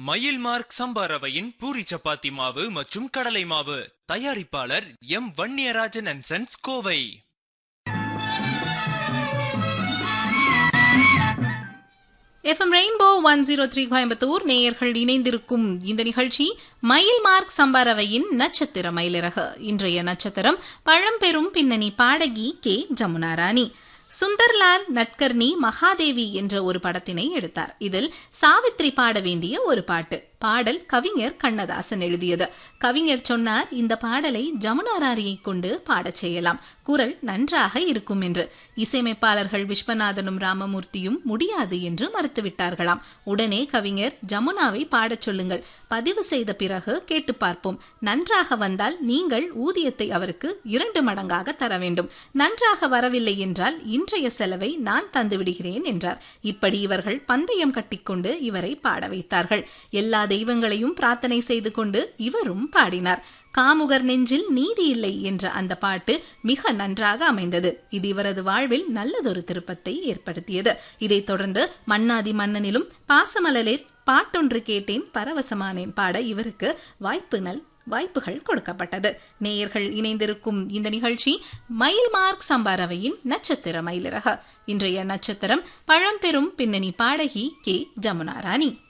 மயில் மார்க் சம்பா ரவையின் பூரி சப்பாத்தி மாவு மற்றும் கடலை மாவு தயாரிப்பாளர் M Vanniyarajan and sons Kovai FM Rainbow one zero three Coimbatore நேயர்கள் இணைந்திருக்கும் இந்த நிகழ்ச்சி மயில் மார்க் சம்பாரவையின் நட்சத்திர மயிலிறகு இன்றைய நட்சத்திரம் பழம்பெரும் பின்னணி பாடகி கே ஜமுனா ராணி சுந்தர்லால் நட்கர்னி மகாதேவி என்ற ஒரு படத்தினை எடுத்தார் இதில் சாவித்ரி பாட வேண்டிய ஒரு பாட்டு பாடல் கவிஞர் கண்ணதாசன் எழுதியது கவிஞர் சொன்னார் இந்த பாடலை ஜமுனாராரியை கொண்டு பாடச் செய்யலாம் குரல் நன்றாக இருக்கும் என்று இசையமைப்பாளர்கள் விஸ்வநாதனும் ராமமூர்த்தியும் முடியாது என்று மறுத்துவிட்டார்களாம் உடனே கவிஞர் ஜமுனாவை பாடச் சொல்லுங்கள் பதிவு செய்த பிறகு கேட்டு பார்ப்போம் நன்றாக வந்தால் நீங்கள் ஊதியத்தை அவருக்கு இரண்டு மடங்காக தர வேண்டும் நன்றாக வரவில்லை என்றால் இன்றைய செலவை நான் தந்துவிடுகிறேன் என்றார் இப்படி இவர்கள் பந்தயம் கட்டிக்கொண்டு இவரை பாட வைத்தார்கள் எல்லா தெய்வங்களையும் பிரார்த்தனை செய்து கொண்டு இவரும் பாடினார் காமுகர் நெஞ்சில் நீதி இல்லை என்ற அந்த பாட்டு மிக நன்றாக அமைந்தது இது இவரது வாழ்வில் நல்லதொரு திருப்பத்தை ஏற்படுத்தியது இதைத் தொடர்ந்து மன்னாதி மன்னனிலும் பாசமலலில் பாட்டொன்று கேட்டேன் பரவசமானேன் பாட இவருக்கு வாய்ப்பு நல் வாய்ப்புகள் கொடுக்கப்பட்டது நேயர்கள் இணைந்திருக்கும் இந்த நிகழ்ச்சி மயில் மார்க் சம்பாரவையின் நட்சத்திர மயிலிறக இன்றைய நட்சத்திரம் பழம்பெரும் பின்னணி பாடகி கே ஜமுனா ராணி